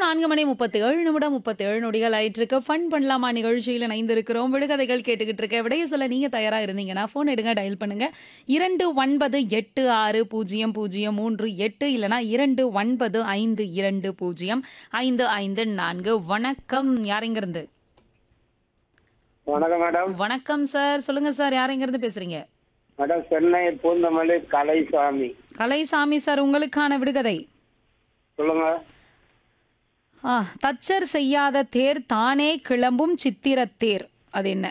நான்கு மணி முப்பத்தி ஏழு நிமிடம் முப்பத்தி ஏழு நொடிகள் ஆயிட்டு இருக்கு ஃபன் பண்ணலாமா நிகழ்ச்சியில் இணைந்திருக்கிறோம் விடுகதைகள் கேட்டுக்கிட்டு இருக்க விடைய சொல்ல நீங்க தயாரா இருந்தீங்கன்னா ஃபோன் எடுங்க டயல் பண்ணுங்க இரண்டு ஒன்பது எட்டு ஆறு பூஜ்ஜியம் பூஜ்ஜியம் மூன்று எட்டு இல்லனா இரண்டு ஒன்பது ஐந்து இரண்டு பூஜ்ஜியம் ஐந்து ஐந்து நான்கு வணக்கம் யாரெங்கிருந்து வணக்கம் மேடம் வணக்கம் சார் சொல்லுங்க சார் யாரெங்கிருந்து பேசுறீங்க மேடம் சென்னை பூந்தமல்லி கலைசாமி கலைசாமி சார் உங்களுக்கான விடுகதை சொல்லுங்க ஆ, தச்சர் செய்யாத தேர் தானே கிளம்பும் சித்திரத்தேர் அது என்ன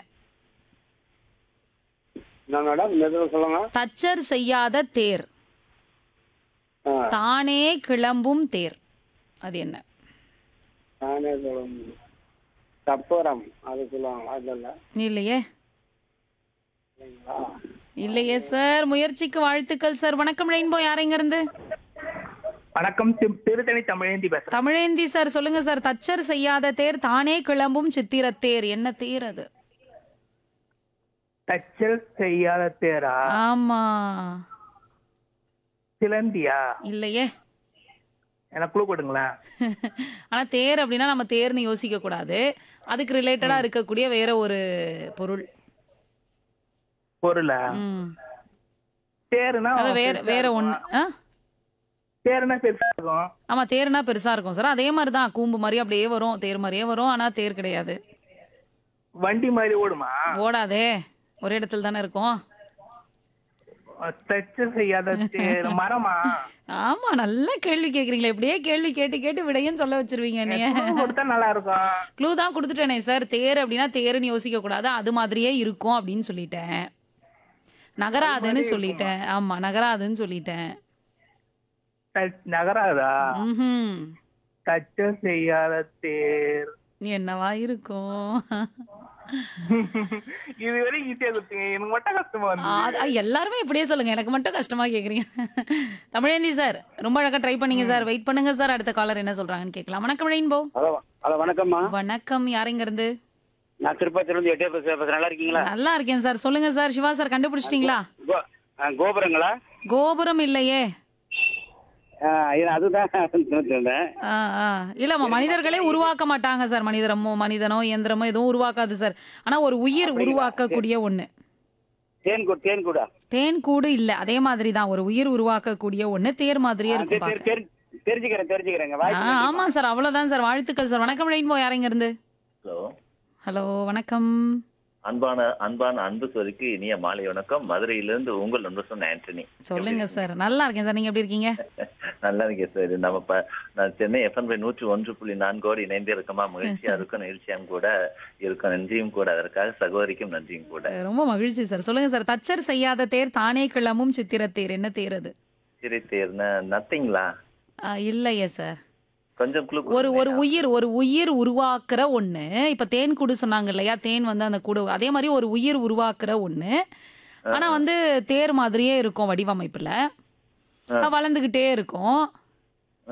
என்ன மேடம் மெதுவாக சொல்லுங்க தச்சர் செய்யாத தேர் ஆ தானே கிளம்பும் தேர் அது என்ன நானே சொல்லுங்க கப்பூரம் அது சொல்லுவாங்க அதில் இல்லையே இல்லைங்களா இல்லையே சார் முயற்சிக்கு வாழ்த்துக்கள் சார் வணக்கம் ரெயின்போ யாரெங்க இருந்து வணக்கம் திரு- திருத்தணி தமிழேந்தி பேசுறேன் தமிழேந்தி சார் சொல்லுங்க சார் தச்சர் செய்யாத தேர் தானே கிளம்பும் சித்திரத்தேர் என்ன தேர் அது தச்சல் செய்யாத தேரா ஆமா சிலந்தியா இல்லையே எனக்கு குழு கொடுங்களேன் ஆனா தேர் அப்படின்னா நம்ம தேர்னு யோசிக்க கூடாது அதுக்கு ரிலேட்டடா இருக்கக்கூடிய வேற ஒரு பொருள் பொருளா ம் தேருனா அது வேற வேற ஒண்ணு ஆ தேருனா பெருசா இருக்கும் ஆமா தேர்னா பெருசா இருக்கும் சார் அதே மாதிரி தான் கூம்பு மாதிரி அப்படியே வரும் தேர் மாதிரியே வரும் ஆனா தேர் கிடையாது வண்டி மாதிரி ஓடுமா ஓடாதே ஒரே இடத்துல தானே இருக்கும் தச்சல் செய்யாத தேர் மரமா ஆமா நல்ல கேள்வி கேக்குறீங்களே இப்படியே கேள்வி கேட்டு கேட்டு விடையும் சொல்ல வச்சிருவீங்க என்னைய குழு கொடுத்தா நல்லா இருக்கும் க்ளூ தான் கொடுத்துட்டேனே சார் தேர் அப்படின்னா தேருன்னு யோசிக்க கூடாது அது மாதிரியே இருக்கும் அப்படின்னு சொல்லிட்டேன் நகராதுன்னு சொல்லிட்டேன் ஆமா நகராதுன்னு சொல்லிட்டேன் தச்- நகராதா ம்ஹும். தச்சல் செய்யாத தேர் என்னவா இருக்கும் இது வரைக்கும் ஈஸியா கொடுத்தீங்க எனக்கு மட்டும் கஷ்டமா வந்து ஆ, அது- எல்லாருமே இப்படியே சொல்லுங்க எனக்கு மட்டும் கஷ்டமா கேக்குறீங்க தமிழேந்தி சார் ரொம்ப அழகா ட்ரை பண்ணீங்க சார் வெயிட் பண்ணுங்க சார் அடுத்த காலர் என்ன சொல்றாங்கன்னு கேட்கலாம் வணக்கம் ரெயின்போ ஹலோ ஹலோ வணக்கம்மா வணக்கம் யாருங்க இருந்து நான் திருப்பத்திலிருந்து எட்டே பேசுகிறேன் பேசுகிறேன் நல்லா இருக்கீங்களா நல்லா இருக்கேன் சார் சொல்லுங்க சார் சிவா சார் கண்டுபிடிச்சிட்டீங்களா கோ ஆ, கோபுரங்களா கோபுரம் இல்லையே ஆ, இது அதுதான் இருந்தேன் ஆ, ஆ. இல்லம்மா மனிதர்களே உருவாக்க மாட்டாங்க சார் மனிதரமோ மனிதனோ இயந்திரமோ எதுவும் உருவாக்காது சார் ஆனா ஒரு உயிர் உருவாக்கக்கூடிய ஒண்ணு தேன் கூடு தேன் கூடா தேன் கூடு இல்ல அதே மாதிரி தான் ஒரு உயிர் உருவாக்கக்கூடிய ஒண்ணு தேர் மாதிரியே இருக்கும் தெரி- பார்க்க தெரி- தெரிஞ்சுக்கிறேன் தெரிஞ்சுக்கிறேங்க ஆ, வாய்ப்பு ஆமா சார் அவ்வளவுதான் சார் வாழ்த்துக்கள் சார் வணக்கம் ரெயின்போ யாரைங்க இருந்து ஹலோ ஹலோ வணக்கம் அன்பான அன்பான அன்பு சொதிக்கு இனிய மாலை வணக்கம் மதுரையிலிருந்து உங்கள் நண்பர் சொன்ன ஆண்டனி சொல்லுங்க சார் நல்லா இருக்கேன் சார் நீங்க எப்படி இருக்கீங்க நல்லா இருக்கேன் சார் நம்ம ப- நான் சென்னை எஃப்என் பை நூற்றி ஒன்று புள்ளி நான்கோடு இணைந்து இருக்கமா மகிழ்ச்சியா இருக்கும் நெகிழ்ச்சியாவும் கூட இருக்கும் நன்றியும் கூட அதற்காக சகோதரிக்கும் நன்றியும் கூட ரொம்ப மகிழ்ச்சி சார் சொல்லுங்க சார் தச்சர் செய்யாத தேர் தானே கிளம்பும் சித்திரத்தேர் என்ன தேர் அது சிறை தேர்ன நத்திங்களா ஆ, இல்லையே சார் கொஞ்சம் குழு ஒரு ஒரு உயிர் ஒரு உயிர் உருவாக்குற ஒண்ணு இப்ப தேன் கூடு சொன்னாங்க இல்லையா தேன் வந்து அந்த கூடு அதே மாதிரி ஒரு உயிர் உருவாக்குற ஒண்ணு ஆனா வந்து தேர் மாதிரியே இருக்கும் வடிவமைப்புல ஆ. வளர்ந்துகிட்டே இருக்கும்